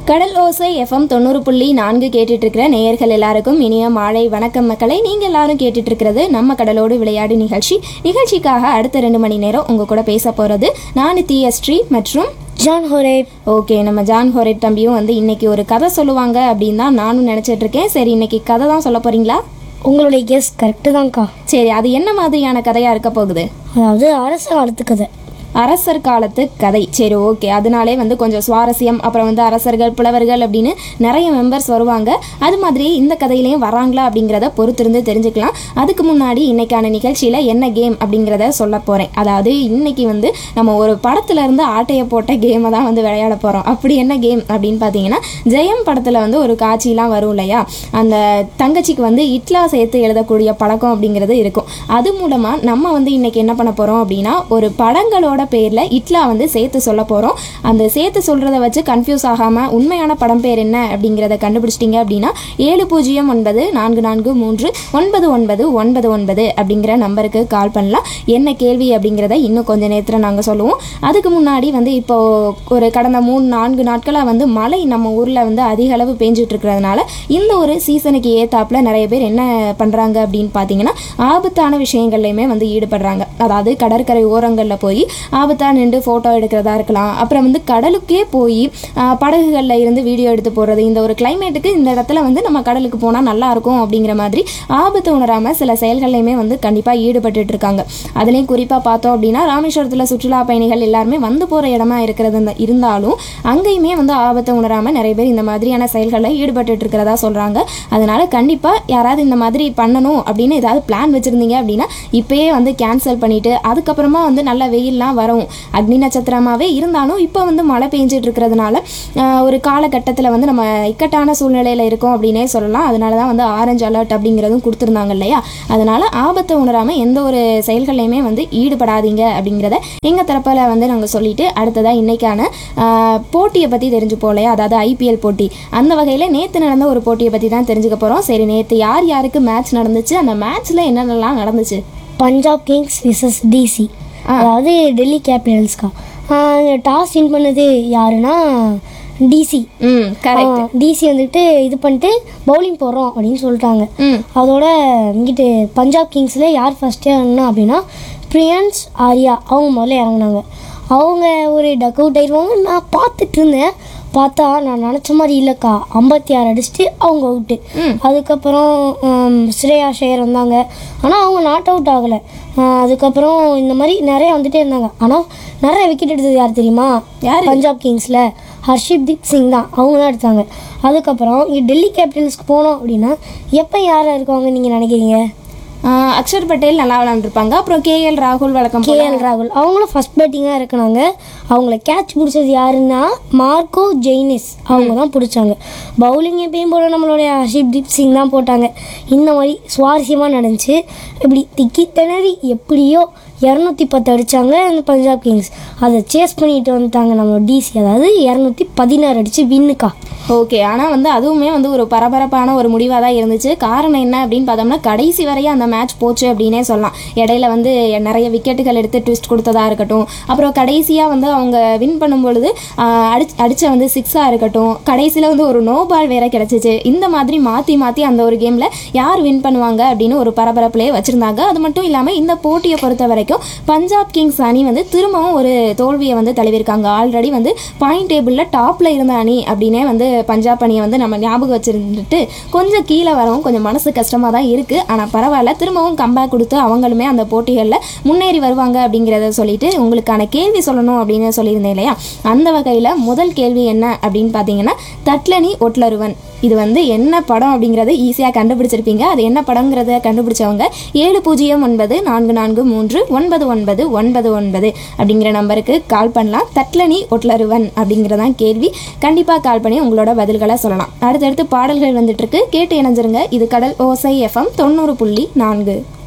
கடல் ஓசை எஃப்எம் தொண்ணூறு புள்ளி நான்கு கேட்டுட்டு இருக்கிற நேயர்கள் எல்லாருக்கும் இனிய மாலை வணக்கம் மக்களை நீங்க எல்லாரும் கேட்டுட்டு இருக்கிறது நம்ம கடலோடு விளையாடு நிகழ்ச்சி நிகழ்ச்சிக்காக அடுத்த ரெண்டு மணி நேரம் உங்க கூட பேச போறது நான் தீயஸ்ரீ மற்றும் ஜான் ஹோரேப் ஓகே நம்ம ஜான் ஹோரேப் தம்பியும் வந்து இன்னைக்கு ஒரு கதை சொல்லுவாங்க அப்படின்னு தான் நானும் நினைச்சிட்டு இருக்கேன் சரி இன்னைக்கு கதை தான் சொல்ல போறீங்களா உங்களுடைய கெஸ் கரெக்டு தான்க்கா சரி அது என்ன மாதிரியான கதையா இருக்க போகுது அதாவது அரச காலத்து கதை அரசர் காலத்து கதை சரி ஓகே அதனாலே வந்து கொஞ்சம் சுவாரஸ்யம் அப்புறம் வந்து அரசர்கள் புலவர்கள் அப்படின்னு நிறைய மெம்பர்ஸ் வருவாங்க அது மாதிரி இந்த கதையிலையும் வராங்களா அப்படிங்கிறத பொறுத்திருந்து தெரிஞ்சுக்கலாம் அதுக்கு முன்னாடி இன்னைக்கான நிகழ்ச்சியில் என்ன கேம் அப்படிங்கிறத சொல்ல போகிறேன் அதாவது இன்னைக்கு வந்து நம்ம ஒரு படத்துல இருந்து ஆட்டையை போட்ட கேமை தான் வந்து விளையாட போகிறோம் அப்படி என்ன கேம் அப்படின்னு பார்த்தீங்கன்னா ஜெயம் படத்தில் வந்து ஒரு காட்சிலாம் வரும் இல்லையா அந்த தங்கச்சிக்கு வந்து இட்லா சேர்த்து எழுதக்கூடிய பழக்கம் அப்படிங்கிறது இருக்கும் அது மூலமாக நம்ம வந்து இன்னைக்கு என்ன பண்ண போகிறோம் அப்படின்னா ஒரு படங்களோட பேரில் இட்லா வந்து சேர்த்து சொல்ல போகிறோம் அந்த சேர்த்து சொல்கிறத வச்சு கன்ஃபியூஸ் ஆகாமல் உண்மையான படம் பேர் என்ன அப்படிங்கிறத கண்டுபிடிச்சிட்டிங்க அப்படின்னா ஏழு பூஜ்ஜியம் ஒன்பது நான்கு நான்கு மூன்று ஒன்பது ஒன்பது ஒன்பது ஒன்பது அப்படிங்கிற நம்பருக்கு கால் பண்ணலாம் என்ன கேள்வி அப்படிங்கிறத இன்னும் கொஞ்ச நேரத்தில் நாங்கள் சொல்லுவோம் அதுக்கு முன்னாடி வந்து இப்போ ஒரு கடந்த மூணு நான்கு நாட்களாக வந்து மழை நம்ம ஊரில் வந்து அதிக அளவு பேஞ்சிட்டு இருக்கிறதுனால இந்த ஒரு சீசனுக்கு ஏத்தாப்புல நிறைய பேர் என்ன பண்ணுறாங்க அப்படின்னு பார்த்தீங்கன்னா ஆபத்தான விஷயங்கள்லையுமே வந்து ஈடுபடுறாங்க அதாவது கடற்கரை ஓரங்களில் போய் ஆபத்தாக நின்று ஃபோட்டோ எடுக்கிறதா இருக்கலாம் அப்புறம் வந்து கடலுக்கே போய் படகுகளில் இருந்து வீடியோ எடுத்து போடுறது இந்த ஒரு கிளைமேட்டுக்கு இந்த இடத்துல வந்து நம்ம கடலுக்கு போனால் நல்லா இருக்கும் அப்படிங்கிற மாதிரி ஆபத்து உணராமல் சில செயல்கள்லையுமே வந்து கண்டிப்பாக ஈடுபட்டுட்டு இருக்காங்க அதுலேயும் குறிப்பாக பார்த்தோம் அப்படின்னா ராமேஸ்வரத்தில் சுற்றுலா பயணிகள் எல்லாருமே வந்து போகிற இடமா இருக்கிறது இந்த- இருந்தாலும் அங்கேயுமே வந்து ஆபத்தை உணராமல் நிறைய பேர் இந்த மாதிரியான செயல்களில் ஈடுபட்டுட்டு இருக்கிறதா சொல்கிறாங்க அதனால கண்டிப்பாக யாராவது இந்த மாதிரி பண்ணணும் அப்படின்னு ஏதாவது பிளான் வச்சுருந்தீங்க அப்படின்னா இப்பயே வந்து கேன்சல் பண்ணிட்டு அதுக்கப்புறமா வந்து நல்ல வெயில்லாம் வரும் அக்னி நட்சத்திரமாகவே இருந்தாலும் இப்போ வந்து மழை பெஞ்சிட்டு இருக்கிறதுனால ஆஹ், ஒரு காலகட்டத்தில் வந்து நம்ம இக்கட்டான சூழ்நிலையில் இருக்கோம் அப்படின்னே சொல்லலாம் அதனால தான் வந்து ஆரஞ்சு அலர்ட் அப்படிங்கிறதும் கொடுத்துருந்தாங்க இல்லையா அதனால ஆபத்தை உணராமல் எந்த ஒரு செயல்கள்லையுமே வந்து ஈடுபடாதீங்க அப்படிங்கிறத எங்கள் தரப்பில் வந்து நாங்கள் சொல்லிட்டு அடுத்ததாக இன்னைக்கான ஆஹ், போட்டியை பற்றி தெரிஞ்சு போலையா அதாவது ஐபிஎல் போட்டி அந்த வகையில் நேற்று நடந்த ஒரு போட்டியை பற்றி தான் தெரிஞ்சுக்க போகிறோம் சரி நேற்று யார் யாருக்கு மேட்ச் நடந்துச்சு அந்த மேட்ச்சில் என்னென்னலாம் நடந்துச்சு பஞ்சாப் கிங்ஸ் விசஸ் டிசி அதாவது டெல்லி கேபிட்டல்ஸ்க்கா டாஸ் வின் பண்ணது யாருன்னா டிசி ம் கரெக்ட் டிசி வந்துட்டு இது பண்ணிட்டு பவுலிங் போடுறோம் அப்படின்னு சொல்லிட்டாங்க ம் அதோட இங்கிட்டு பஞ்சாப் கிங்ஸில் யார் ஃபஸ்ட்டு இறங்கினா அப்படின்னா பிரியன்ஸ் ஆர்யா அவங்க முதல்ல இறங்குனாங்க அவங்க ஒரு டக் அவுட் ஆயிடுவாங்க நான் பார்த்துட்டு இருந்தேன் பார்த்தா நான் நினச்ச மாதிரி இல்லைக்கா ஐம்பத்தி ஆறு அடிச்சுட்டு அவங்க அவுட்டு அதுக்கப்புறம் ஹம், ஸ்ரேயா ஷேர் வந்தாங்க ஆனால் அவங்க நாட் அவுட் ஆகலை அதுக்கப்புறம் இந்த மாதிரி நிறைய வந்துட்டே இருந்தாங்க ஆனால் நிறைய விக்கெட் எடுத்தது யார் தெரியுமா யாரு? பஞ்சாப் கிங்ஸில் ஹர்ஷிப் தீப் சிங் தான் அவங்க தான் எடுத்தாங்க அதுக்கப்புறம் இங்க டெல்லி கேபிட்டல்ஸ்க்கு போனோம் அப்படின்னா எப்போ யார் இருக்காங்க நீங்கள் நினைக்கிறீங்க ஆஹ் அக்ஷர் பட்டேல் நல்லா விளாண்டுருப்பாங்க அப்புறம் கேஎல் ராகுல் வழக்கம் போல கேஎல் ராகுல் அவங்களும் ஃபர்ஸ்ட் பேட்டிங்காக இருக்கனாங்க அவங்கள கேட்ச் பிடிச்சது யாருன்னா மார்க்கோ ஜெய்னிஸ் அவங்க தான் பிடிச்சாங்க பவுலிங் எப்பயும் போல நம்மளுடைய ஹர்ஷிப் தீப் சிங் தான் போட்டாங்க இந்த மாதிரி சுவாரஸ்யமாக நடந்துச்சு இப்படி திக்கி திணறி எப்படியோ இரநூத்தி பத்து அடித்தாங்க இந்த பஞ்சாப் கிங்ஸ் அதை சேஸ் பண்ணிட்டு வந்துட்டாங்க நம்ம டிசி அதாவது இரநூத்தி பதினாறு அடித்து வின்னுக்கா ஓகே ஆனால் வந்து அதுவுமே வந்து ஒரு பரபரப்பான ஒரு முடிவாக தான் இருந்துச்சு காரணம் என்ன அப்படின்னு பார்த்தோம்னா கடைசி வரையும் அந்த மேட்ச் போச்சு அப்படின்னே சொல்லலாம் இடையில வந்து நிறைய விக்கெட்டுகள் எடுத்து ட்விஸ்ட் கொடுத்ததா இருக்கட்டும் அப்புறம் கடைசியாக வந்து அவங்க வின் பண்ணும் பொழுது ஆஹ், அடிச் அடித்த வந்து சிக்ஸாக இருக்கட்டும் கடைசியில் வந்து ஒரு நோ பால் வேற கிடச்சிச்சு இந்த மாதிரி மாற்றி மாற்றி அந்த ஒரு கேமில் யார் வின் பண்ணுவாங்க அப்படின்னு ஒரு பரபரப்புலேயே வச்சுருந்தாங்க அது மட்டும் இல்லாமல் இந்த போட்டியை பொறுத்த வரைக்கும் பஞ்சாப் கிங்ஸ் அணி வந்து திரும்பவும் ஒரு தோல்வியை வந்து தழுவிருக்காங்க ஆல்ரெடி வந்து பாயிண்ட் டேபிளில் டாப்பில் இருந்த அணி அப்படின்னே வந்து பஞ்சாப் அணியை வந்து நம்ம ஞாபகம் வச்சிருந்துட்டு கொஞ்சம் கீழே வரவும் கொஞ்சம் மனசு கஷ்டமாக தான் இருக்குது ஆனால் பரவாயில்ல திரும்பவும் கம்பேக் கொடுத்து அவங்களுமே அந்த போட்டிகளில் முன்னேறி வருவாங்க அப்படிங்கிறத சொல்லிட்டு உங்களுக்கான கேள்வி சொல்லணும் அப்படின்னு சொல்லியிருந்தேன் இல்லையா அந்த வகையில் முதல் கேள்வி என்ன அப்படின்னு பார்த்தீங்கன்னா தட்லனி ஒட்லருவன் இது வந்து என்ன படம் அப்படிங்கிறத ஈஸியாக கண்டுபிடிச்சிருப்பீங்க அது என்ன படங்கிறத கண்டுபிடிச்சவங்க ஏழு பூஜ்ஜியம் ஒன்பது நான்கு நான்கு மூன்று ஒன்பது ஒன்பது ஒன்பது ஒன்பது அப்படிங்கிற நம்பருக்கு கால் பண்ணலாம் தட்லனி ஒட்லருவன் அப்படிங்கிறதான் கேள்வி கண்டிப்பாக கால் பண்ணி உங்களோட பதில்களை சொல்லலாம் அடுத்தடுத்து பாடல்கள் வந்துட்டு இருக்கு கேட்டு இணைஞ்சிருங்க இது கடல் ஓசை எஃப்எம் தொண்ணூறு புள்ளி நான்கு